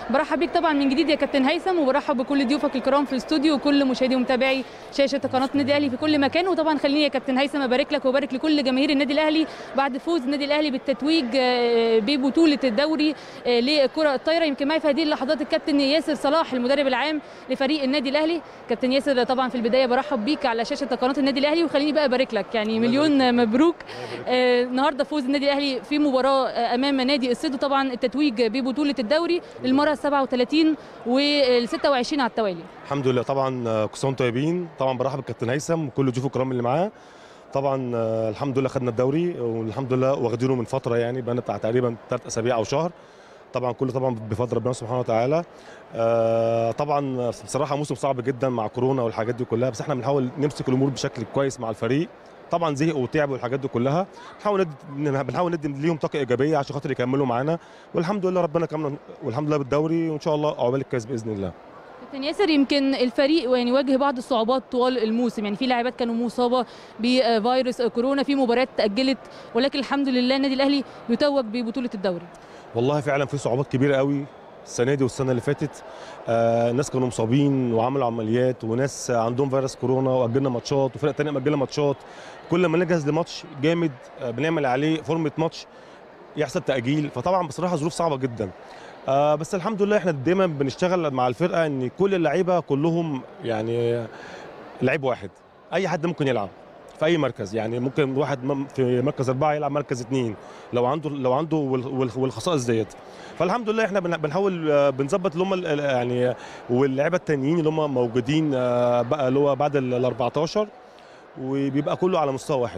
برحب بيك طبعا من جديد يا كابتن هيثم وبرحب بكل ضيوفك الكرام في الاستوديو وكل مشاهدي ومتابعي شاشه قناه النادي الاهلي في كل مكان وطبعا خليني يا كابتن هيثم ابارك لك وابارك لكل جماهير النادي الاهلي بعد فوز النادي الاهلي بالتتويج آه، ببطوله الدوري آه، للكره الطايره يمكن معي في هذه اللحظات الكابتن ياسر صلاح المدرب العام لفريق النادي الاهلي كابتن ياسر طبعا في البدايه برحب بيك على شاشه قناه النادي الاهلي وخليني بقى ابارك لك يعني مليون مبروك آه، النهارده فوز النادي الاهلي في مباراه آه، امام نادي الصيد وطبعا التتويج ببطوله الدوري للمره 37 وال 26 على التوالي الحمد لله طبعا آه، كل سنه وانتم طيبين طبعا برحب بالكابتن هيثم وكل ضيوف الكرام اللي معاه طبعا آه، الحمد لله خدنا الدوري والحمد لله واخدينه من فتره يعني بقى بتاع تقريبا ثلاث اسابيع او شهر طبعا كله طبعا بفضل ربنا سبحانه وتعالى آه، طبعا بصراحه موسم صعب جدا مع كورونا والحاجات دي كلها بس احنا بنحاول نمسك الامور بشكل كويس مع الفريق طبعا زهقوا وتعبوا والحاجات دي كلها بنحاول ندي بنحاول ندي ليهم طاقه ايجابيه عشان خاطر يكملوا معانا والحمد لله ربنا كمل والحمد لله بالدوري وان شاء الله عقبال الكاس باذن الله كابتن ياسر يمكن الفريق يعني واجه بعض الصعوبات طوال الموسم يعني في لاعبات كانوا مصابه بفيروس كورونا في مباريات تاجلت ولكن الحمد لله النادي الاهلي بيتوج ببطوله الدوري والله فعلا في صعوبات كبيره قوي السنه دي والسنه اللي فاتت آه ناس كانوا مصابين وعملوا عمليات وناس عندهم فيروس كورونا واجلنا ماتشات وفرق تانية مأجله ماتشات كل ما نجهز لماتش جامد آه بنعمل عليه فورمه ماتش يحصل تاجيل فطبعا بصراحه ظروف صعبه جدا آه بس الحمد لله احنا دايما بنشتغل مع الفرقه ان كل اللعيبه كلهم يعني لعيب واحد اي حد ممكن يلعب في اي مركز يعني ممكن واحد مم- في مركز اربعه يلعب مركز اثنين لو عنده لو عنده وال- وال- والخصائص ديت فالحمد لله احنا بن- بنحاول آه، بنظبط اللي هم ال- ال- يعني واللعيبه التانيين اللي هم موجودين آه، بقى اللي هو بعد ال 14 وبيبقى كله على مستوى واحد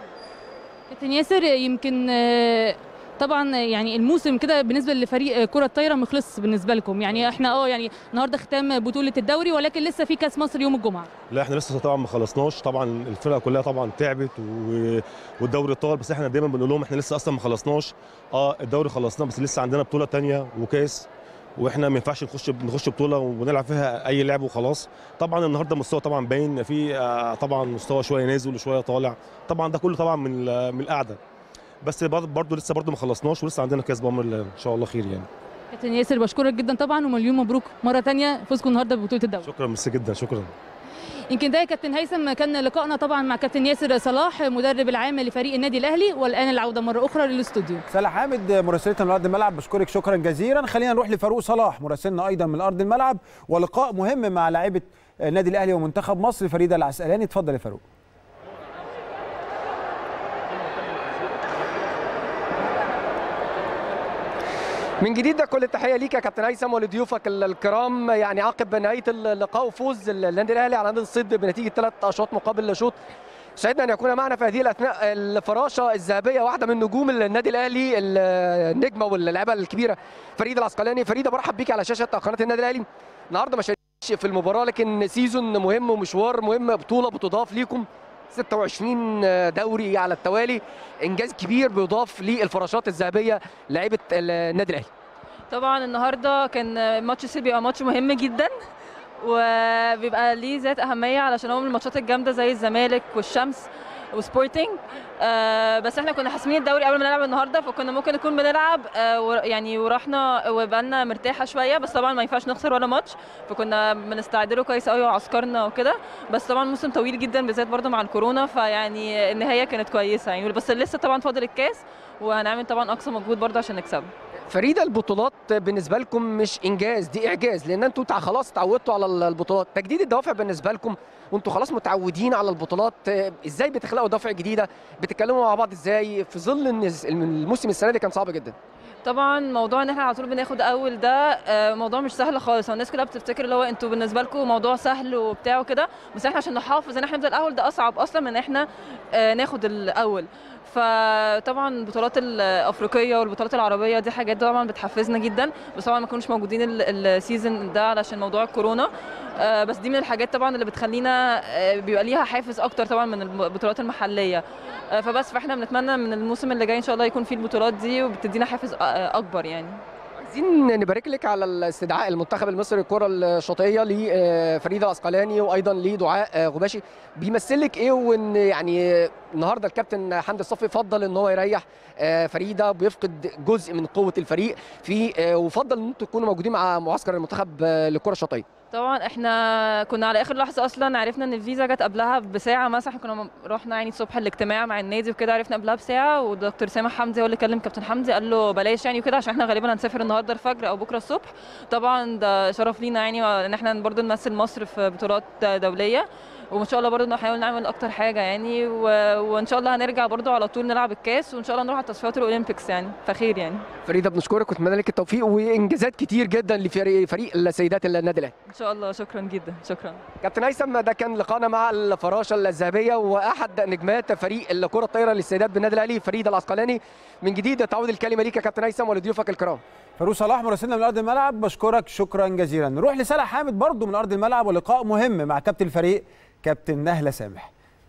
كابتن ياسر يمكن آه، طبعا يعني الموسم كده بالنسبه لفريق آه، كره الطايره مخلص بالنسبه لكم يعني احنا اه يعني النهارده ختام بطوله الدوري ولكن لسه في كاس مصر يوم الجمعه لا احنا لسه طبعا ما خلصناش طبعا الفرقه كلها طبعا تعبت و... والدوري طال بس احنا دايما بنقول لهم احنا لسه اصلا ما خلصناش اه الدوري خلصناه بس لسه عندنا بطوله تانية وكاس واحنا ما ينفعش نخش نخش بطوله ونلعب فيها اي لعب وخلاص طبعا النهارده مستوى طبعا باين في آه طبعا مستوى شويه نازل وشويه طالع طبعا ده كله طبعا من ال- من القعده بس برضه برضه لسه برضه ما خلصناش ولسه عندنا كاس بامر الله ان شاء الله خير يعني كابتن ياسر بشكرك جدا طبعا ومليون مبروك مره تانية فوزكم النهارده ببطوله الدوري شكرا ميرسي جدا شكرا يمكن ده يا كابتن هيثم كان لقائنا طبعا مع كابتن ياسر صلاح مدرب العام لفريق النادي الاهلي والان العوده مره اخرى للاستوديو سلا حامد مراسلتنا من ارض الملعب بشكرك شكرا جزيلا خلينا نروح لفاروق صلاح مراسلنا ايضا من ارض الملعب ولقاء مهم مع لاعيبه النادي الاهلي ومنتخب مصر فريده العسقلاني اتفضل يا فاروق من جديد ده كل التحيه ليك يا كابتن هيثم ولضيوفك ال- الكرام يعني عقب نهايه اللقاء وفوز النادي الاهلي على نادي الصيد بنتيجه ثلاث اشواط مقابل شوط سعدنا ان يكون معنا في هذه الاثناء الفراشه الذهبيه واحده من نجوم النادي الاهلي النجمه واللاعبه الكبيره فريده العسقلاني فريده برحب بيك على شاشه قناه النادي الاهلي النهارده ما شاركتش في المباراه لكن سيزون مهم ومشوار مهم بطوله بتضاف ليكم 26 دوري على التوالي انجاز كبير بيضاف للفراشات الذهبيه لعيبه النادي الاهلي طبعا النهارده كان ماتش السيل بيبقى ماتش مهم جدا وبيبقى ليه ذات اهميه علشان هو من الماتشات الجامده زي الزمالك والشمس وسبورتنج آه بس احنا كنا حاسمين الدوري قبل ما نلعب النهارده فكنا ممكن نكون بنلعب آه ور- يعني ورحنا وبقالنا مرتاحه شويه بس طبعا ما ينفعش نخسر ولا ماتش فكنا بنستعد له كويس قوي وعسكرنا وكده بس طبعا موسم طويل جدا بالذات برضه مع الكورونا فيعني النهايه كانت كويسه يعني بس لسه طبعا فاضل الكاس وهنعمل طبعا اقصى مجهود برضه عشان نكسبه فريده البطولات بالنسبه لكم مش انجاز دي اعجاز لان انتوا تع- خلاص اتعودتوا على ال- البطولات تجديد الدوافع بالنسبه لكم وانتوا خلاص متعودين على البطولات آه، ازاي بتخلقوا دوافع جديده بتتكلموا مع بعض ازاي في ظل ان الس- الموسم السنه دي كان صعب جدا طبعا موضوع ان احنا على طول بناخد اول ده آه، موضوع مش سهل خالص هو الناس كلها بتفتكر اللي هو انتوا بالنسبه لكم موضوع سهل وبتاع وكده بس احنا عشان نحافظ ان احنا نفضل الاول ده اصعب اصلا من ان احنا آه، ناخد الاول فطبعا البطولات الافريقيه والبطولات العربيه دي حاجات طبعا بتحفزنا جدا بس طبعا ما كانوش موجودين ال- السيزون ده علشان موضوع الكورونا آه، بس دي من الحاجات طبعا اللي بتخلينا آه، بيبقى ليها حافز اكتر طبعا من البطولات المحليه آه، فبس فاحنا بنتمنى من الموسم اللي جاي ان شاء الله يكون فيه البطولات دي وبتدينا حافز آه، اكبر يعني عايزين نبارك لك على الاستدعاء المنتخب المصري الكره الشاطئيه لفريده العسقلاني وايضا لدعاء غباشي بيمثل لك ايه وان يعني النهارده الكابتن حمدي الصفي فضل ان هو يريح آه، فريده بيفقد جزء من قوه الفريق في آه، وفضل ان انتم تكونوا موجودين مع معسكر المنتخب آه، للكره الشاطئيه طبعا احنا كنا على اخر لحظه اصلا عرفنا ان الفيزا جت قبلها بساعه مثلا احنا كنا رحنا يعني الصبح الاجتماع مع النادي وكده عرفنا قبلها بساعه ودكتور سامح حمدي هو اللي كلم كابتن حمدي قال له بلاش يعني وكده عشان احنا غالبا هنسافر النهارده الفجر او بكره الصبح طبعا ده شرف لينا يعني ان احنا برضو نمثل مصر في بطولات دوليه وان شاء الله برضو نحاول نعمل اكتر حاجه يعني و... وان شاء الله هنرجع برضو على طول نلعب الكاس وان شاء الله نروح على تصفيات الاولمبيكس يعني فخير يعني فريده بنشكرك ونتمنى لك التوفيق وانجازات كتير جدا لفريق فريق السيدات النادي الاهلي ان شاء الله شكرا جدا شكرا كابتن هيثم ده كان لقاءنا مع الفراشه الذهبيه واحد نجمات فريق الكره الطايره للسيدات بالنادي الاهلي فريده العسقلاني من جديد تعود الكلمه ليك يا كابتن هيثم ولضيوفك الكرام فاروق صلاح مراسلنا من ارض الملعب بشكرك شكرا جزيلا نروح لسلا حامد برضو من ارض الملعب ولقاء مهم مع كابتن الفريق كابتن نهله سامح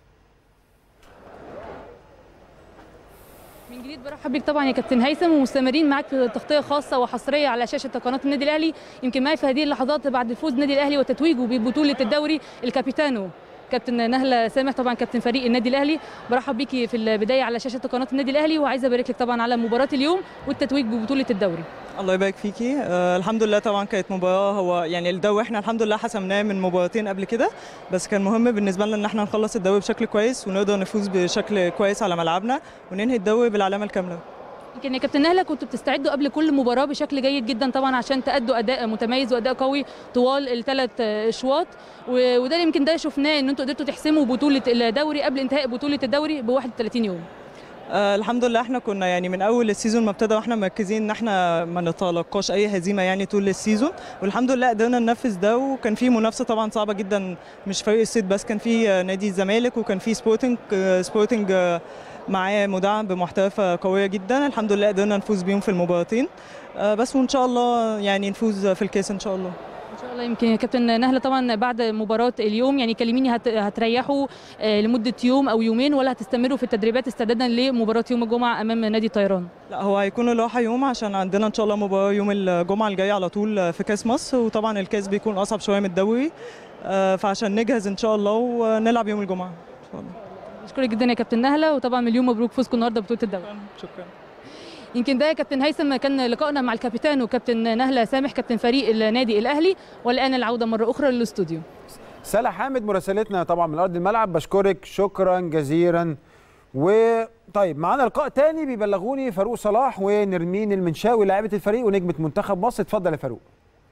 من جديد برحب بيك طبعا يا كابتن هيثم ومستمرين معاك في تغطيه خاصه وحصريه على شاشه قناه النادي الاهلي يمكن معايا في هذه اللحظات بعد فوز النادي الاهلي وتتويجه ببطوله الدوري الكابيتانو كابتن نهله سامح طبعا كابتن فريق النادي الاهلي برحب بيكي في البدايه على شاشه قناه النادي الاهلي وعايزه ابارك لك طبعا على مباراه اليوم والتتويج ببطوله الدوري الله يبارك فيكي آه الحمد لله طبعا كانت مباراه هو يعني الدوري احنا الحمد لله حسمناه من مباراتين قبل كده بس كان مهم بالنسبه لنا ان احنا نخلص الدوري بشكل كويس ونقدر نفوز بشكل كويس على ملعبنا وننهي الدوري بالعلامه الكامله يمكن يا كابتن نهله كنتوا بتستعدوا قبل كل مباراه بشكل جيد جدا طبعا عشان تأدوا اداء متميز واداء قوي طوال الثلاث اشواط و- وده يمكن ده شفناه ان انتوا قدرتوا تحسموا بطوله الدوري قبل انتهاء بطوله الدوري ب 31 يوم آه الحمد لله احنا كنا يعني من اول السيزون ما ابتدى واحنا مركزين ان احنا ما نتلقاش اي هزيمه يعني طول السيزون والحمد لله قدرنا ننفذ ده وكان في منافسه طبعا صعبه جدا مش فريق الصيد بس كان في آه، نادي الزمالك وكان في سبورتنج آه، سبورتنج آه، معاه مدعم بمحتوى قويه جدا الحمد لله قدرنا نفوز بيهم في المباراتين آه، بس وان شاء الله يعني نفوز في الكاس ان شاء الله ان شاء الله يمكن يا كابتن نهله طبعا بعد مباراه اليوم يعني كلميني هت... هتريحوا آه، لمده يوم او يومين ولا هتستمروا في التدريبات استعدادا لمباراه يوم الجمعه امام نادي طيران لا هو هيكون الراحة يوم عشان عندنا ان شاء الله مباراة يوم الجمعة الجاية على طول في كاس مصر وطبعا الكاس بيكون اصعب شوية من الدوري آه، فعشان نجهز ان شاء الله ونلعب يوم الجمعة ان شاء الله بشكرك جدا يا كابتن نهله وطبعا مليون مبروك فوزكم النهارده ببطوله الدوري شكرا يمكن ده يا كابتن هيثم كان لقائنا مع الكابتن وكابتن نهله سامح كابتن فريق النادي الاهلي والان العوده مره اخرى للاستوديو سلا حامد مراسلتنا طبعا من ارض الملعب بشكرك شكرا جزيلا وطيب معانا لقاء تاني بيبلغوني فاروق صلاح ونرمين المنشاوي لاعبه الفريق ونجمه منتخب مصر اتفضل يا فاروق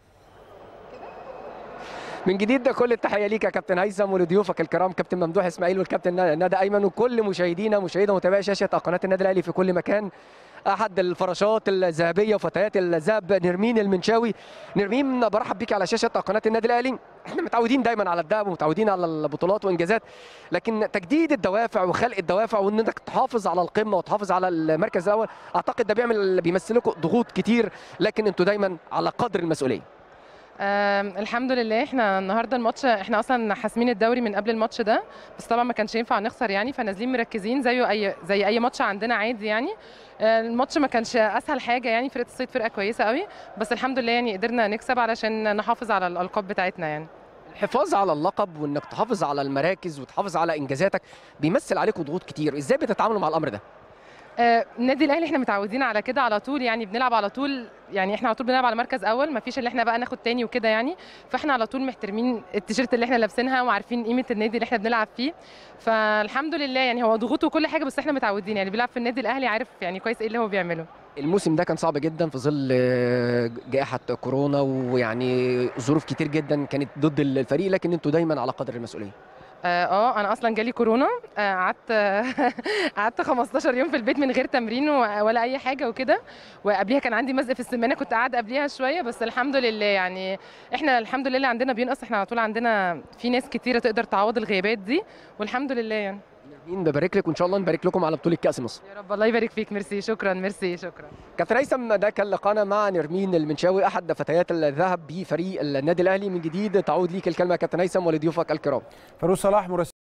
من جديد ده كل التحيه ليك يا كابتن هيثم ولضيوفك الكرام كابتن ممدوح اسماعيل والكابتن ندى ايمن وكل مشاهدينا مشاهدة ومتابعي شاشه قناه النادي الاهلي في كل مكان احد الفراشات الذهبيه وفتيات الذهب نرمين المنشاوي نرمين برحب بيك على شاشه قناه النادي الاهلي احنا متعودين دايما على الذهب ومتعودين على البطولات وانجازات لكن تجديد الدوافع وخلق الدوافع وان انك تحافظ على القمه وتحافظ على المركز الاول اعتقد ده بيعمل بيمثل لكم ضغوط كتير لكن انتوا دايما على قدر المسؤوليه آم، الحمد لله احنا النهارده الماتش احنا اصلا حاسمين الدوري من قبل الماتش ده بس طبعا ما كانش ينفع نخسر يعني فنازلين مركزين زيه اي زي اي ماتش عندنا عادي يعني آه، الماتش ما كانش اسهل حاجه يعني فرقه الصيد فرقه كويسه قوي بس الحمد لله يعني قدرنا نكسب علشان نحافظ على الالقاب بتاعتنا يعني الحفاظ على اللقب وانك تحافظ على المراكز وتحافظ على انجازاتك بيمثل عليكم ضغوط كتير ازاي بتتعاملوا مع الامر ده آه، النادي الاهلي احنا متعودين على كده على طول يعني بنلعب على طول يعني احنا على طول بنلعب على مركز اول ما فيش اللي احنا بقى ناخد تاني وكده يعني فاحنا على طول محترمين التيشيرت اللي احنا لابسينها وعارفين قيمه النادي اللي احنا بنلعب فيه فالحمد لله يعني هو ضغوط وكل حاجه بس احنا متعودين يعني بيلعب في النادي الاهلي عارف يعني كويس ايه اللي هو بيعمله الموسم ده كان صعب جدا في ظل آه، جائحه كورونا ويعني ظروف كتير جدا كانت ضد الفريق لكن انتوا دايما على قدر المسؤوليه اه آه، انا اصلا جالي كورونا آه، قعدت قعدت 15 يوم في البيت من غير تمرين و- ولا اي حاجه وكده وقبليها كان عندي مزق في السمانه كنت قاعده قبليها شويه بس الحمد لله يعني احنا الحمد لله اللي عندنا بينقص احنا على طول عندنا في ناس كتيره تقدر تعوض الغيابات دي والحمد لله يعني مين ببارك لك وان شاء الله نبارك لكم على بطوله كاس مصر يا رب الله يبارك فيك ميرسي شكرا ميرسي شكرا كابتن هيثم ده كان لقانا مع نرمين المنشاوي احد فتيات الذهب بفريق النادي الاهلي من جديد تعود ليك الكلمه يا كابتن هيثم ولضيوفك الكرام فاروق صلاح مراسل